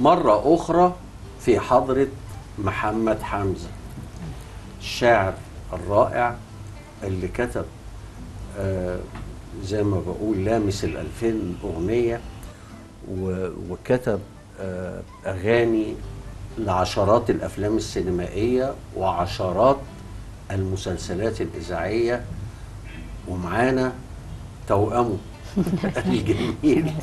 مرة أخرى في حضرة محمد حمزة الشاعر الرائع اللي كتب آه زي ما بقول لامس الألفين أغنية و- وكتب آه أغاني لعشرات الأفلام السينمائية وعشرات المسلسلات الإذاعية ومعانا توأمه الجميل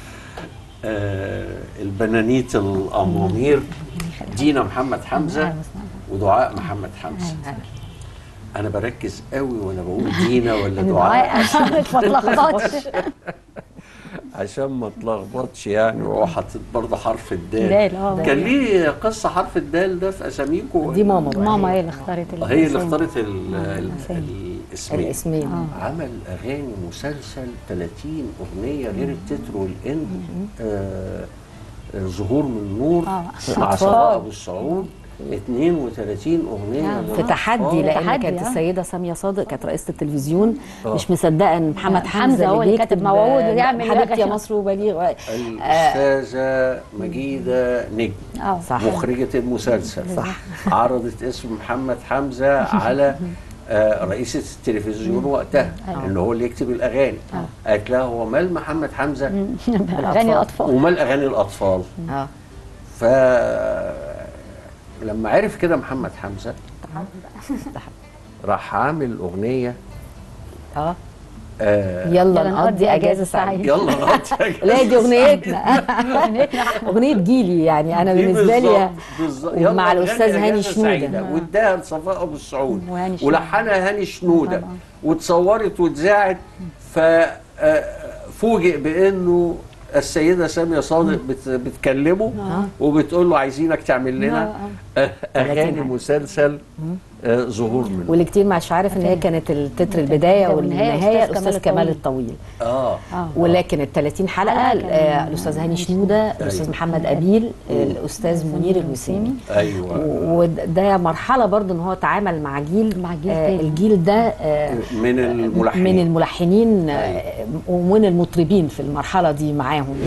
آه البنانيت الأمامير دينا محمد حمزة ودعاء محمد حمزة أنا بركز قوي وأنا بقول دينا ولا دعاء عشان ما تلخبطش عشان ما اتلخبطش يعني وهو حاطط برضه حرف دال، الدال آه. كان ليه قصة حرف الدال ده في أساميكو دي ماما بقى ماما هي اللي اختارت هي اللي الاسم. اختارت ال- ال- الأسامي. الاسمين الاسمين عمل اغاني مسلسل 30 اغنيه غير التتر والاند آه آه، ظهور من نور آه. مع أطفال. صفاء ابو السعود 32 اغنيه آه. في تحدي لان تحدي، كانت آه. السيده ساميه صادق كانت رئيسه التلفزيون آه. مش مصدقه ان محمد حمزة حمزه هو اللي بيكتب كاتب موعود آه، ويعمل حبيبتي يا أغاني. مصر وبليغ الاستاذه مجيده نجم اه صح مخرجه المسلسل صح عرضت اسم محمد حمزه على آه، رئيسة التلفزيون وقتها ان هو اللي يكتب الاغاني قالت لها هو مال محمد حمزه اغاني الاطفال ومال اغاني الاطفال اه ف لما عرف كده محمد حمزه راح عامل اغنيه اه آه يلا يلا نقضي اجازه سعيده يلا نقضي لا دي اغنيتنا اغنيه جيلي يعني انا دي بالنسبه لي بالظبط- بالظبط. يلا مع نغني الأستاذ هاني أجازة شنودة. سعيدة. واداها لصفاء ابو السعود وهاني شنودة. ولحنها هاني شنوده طبعا. واتصورت واتذاعت ففوجئ بانه السيده ساميه صادق بت بتكلمه وبتقول له عايزينك تعمل لنا آه، اغاني مسلسل آه، ظهور منه واللي كتير مش عارف ان هي كانت التتر البدايه والنهاية والنهايه أستاذ الاستاذ كمال كمال الطويل. الطويل اه اه ولكن ال 30 حلقه حلقة كان آه، الاستاذ هاني شنوده الاستاذ أيوة. محمد ابيل الاستاذ منير الوسيمي ايوه وده مرحله برضو ان هو تعامل مع جيل مع جيل آه تاني. الجيل ده آه من الملحنين من الملحنين آه أيوة. ومن المطربين في المرحله دي معاهم